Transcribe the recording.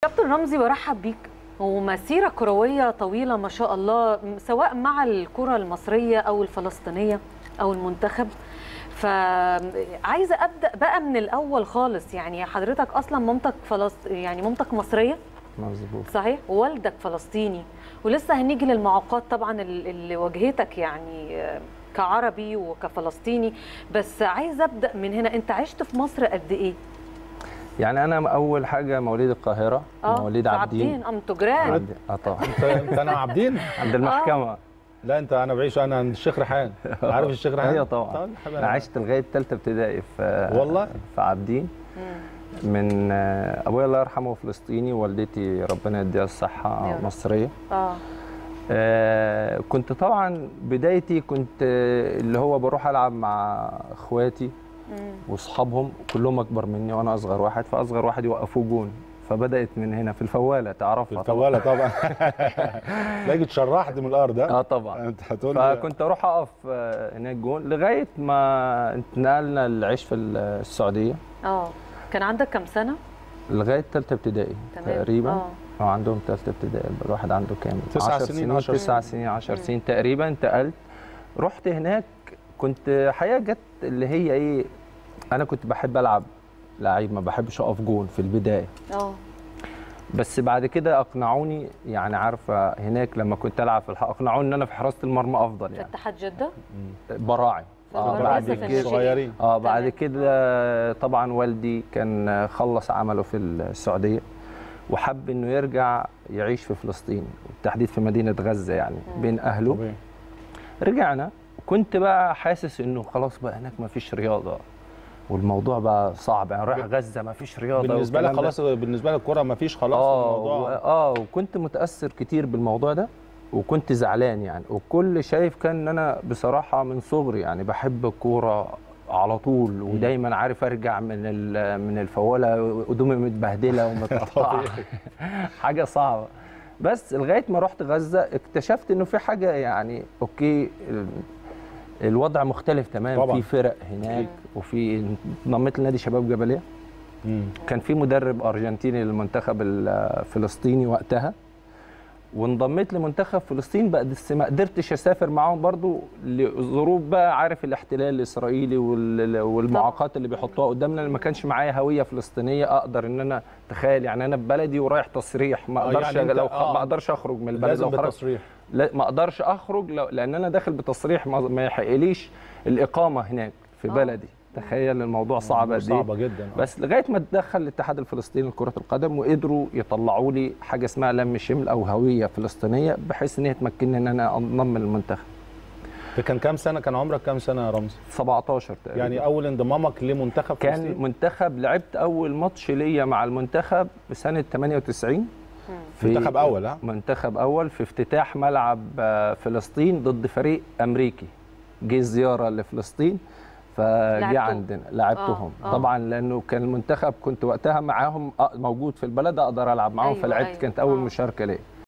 كابتن رمزي برحب بيك ومسيرة كروية طويلة ما شاء الله سواء مع الكرة المصرية أو الفلسطينية أو المنتخب فعايزة أبدأ بقى من الأول خالص يعني حضرتك أصلا مامتك فلسط... يعني مامتك مصرية مظبوط صحيح ووالدك فلسطيني ولسه هنيجي للمعوقات طبعا اللي واجهتك يعني كعربي وكفلسطيني بس عايزه ابدا من هنا انت عشت في مصر قد ايه يعني انا اول حاجه مواليد القاهره اه مواليد في عابدين عابدين ام تجران عند- اه طبعا انت انت انا عابدين عند المحكمه لا انت انا بعيش انا عند الشيخ ريحان عارف الشيخ ريحان ايوه طبعا طب حبيبي انا عشت لغايه ثالثه ابتدائي في والله؟ في عابدين مم. من آه، ابويا الله يرحمه فلسطيني والدتي ربنا يديها الصحه يا رب. مصريه اه آه، كنت طبعا بدايتي كنت آه، اللي هو بروح العب مع اخواتي مم. واصحابهم كلهم اكبر مني وانا اصغر واحد فاصغر واحد يوقفوه جون فبدات من هنا في الفواله في تعرفها طبعا الفواله طبعا تلاقي اتشرحت من الارض ها اه طبعا انت هتقول لي فكنت اروح اقف آه، هناك جون لغايه ما اتنقلنا العيش في السعوديه اه كان عندك كام سنه لغايه ثالثه ابتدائي تمام تقريبا اه أو عندهم ثالثه ابتدائي الواحد عنده كام؟ تسع 10 سنين، عشر تسع سنين. سنين 10 مم. سنين تقريبا انتقلت رحت هناك كنت حقيقه جت اللي هي ايه انا كنت بحب العب لعيب ما بحبش اقف جون في البدايه اه بس بعد كده اقنعوني يعني عارفه هناك لما كنت العب في الحق اقنعوني ان انا في حراسه المرمى افضل في يعني اتحاد جده براعي في آه البراعي بعد لسه في كده الناشئين. صغيرين اه بعد تمام. كده طبعا والدي كان خلص عمله في السعوديه وحب انه يرجع يعيش في فلسطين بالتحديد في مدينه غزه يعني مم. بين اهله طبيعي. رجعنا كنت بقى حاسس انه خلاص بقى هناك ما فيش رياضه والموضوع بقى صعب يعني رايح غزه ما فيش رياضه بالنسبه لك والكلام ده. خلاص بالنسبه لك الكوره ما فيش خلاص اه الموضوع و- اه وكنت متاثر كتير بالموضوع ده وكنت زعلان يعني والكل شايف كان ان انا بصراحه من صغري يعني بحب الكوره على طول ودايما عارف ارجع من ال- من الفوله هدومي متبهدله ومتقطعه طبيعي. حاجه صعبه بس لغايه ما رحت غزه اكتشفت انه في حاجه يعني اوكي ال- الوضع مختلف تمام طبعاً. في فرق هناك وفي انضميت لنادي شباب جبليه مم. كان في مدرب ارجنتيني للمنتخب الفلسطيني وقتها وانضميت لمنتخب فلسطين بقى بس ما قدرتش اسافر معاهم برضو لظروف بقى عارف الاحتلال الاسرائيلي وال- والمعاقات اللي بيحطوها قدامنا اللي ما كانش معايا هويه فلسطينيه اقدر ان انا تخيل يعني انا في بلدي ورايح تصريح ما آه، اقدرش يعني أنت- لو آه. ما اقدرش اخرج من البلد لازم لو خرجت بالتصريح لا ما اقدرش اخرج لو لان انا داخل بتصريح ما ما يحقليش الاقامه هناك في آه. بلدي تخيل الموضوع صعب قد ايه صعبه جدا آه. بس لغايه ما اتدخل الاتحاد الفلسطيني لكره القدم وقدروا يطلعوا لي حاجه اسمها لم شمل او هويه فلسطينيه بحيث ان هي تمكنني ان انا انضم للمنتخب ده كان كام سنه كان عمرك كام سنه يا رمزي 17 تقريبا يعني اول انضمامك لمنتخب كان فلسطين؟ منتخب لعبت اول ماتش ليا مع المنتخب بسنه 98 في منتخب اول ها منتخب اول في افتتاح ملعب آه، فلسطين ضد فريق امريكي جه زياره لفلسطين فجه لعبتهم. عندنا لعبتهم آه، آه. طبعا لانه كان المنتخب كنت وقتها معاهم آه، موجود في البلد اقدر العب معاهم أيوة، فلعبت أيوة، كانت اول آه. مشاركه ليا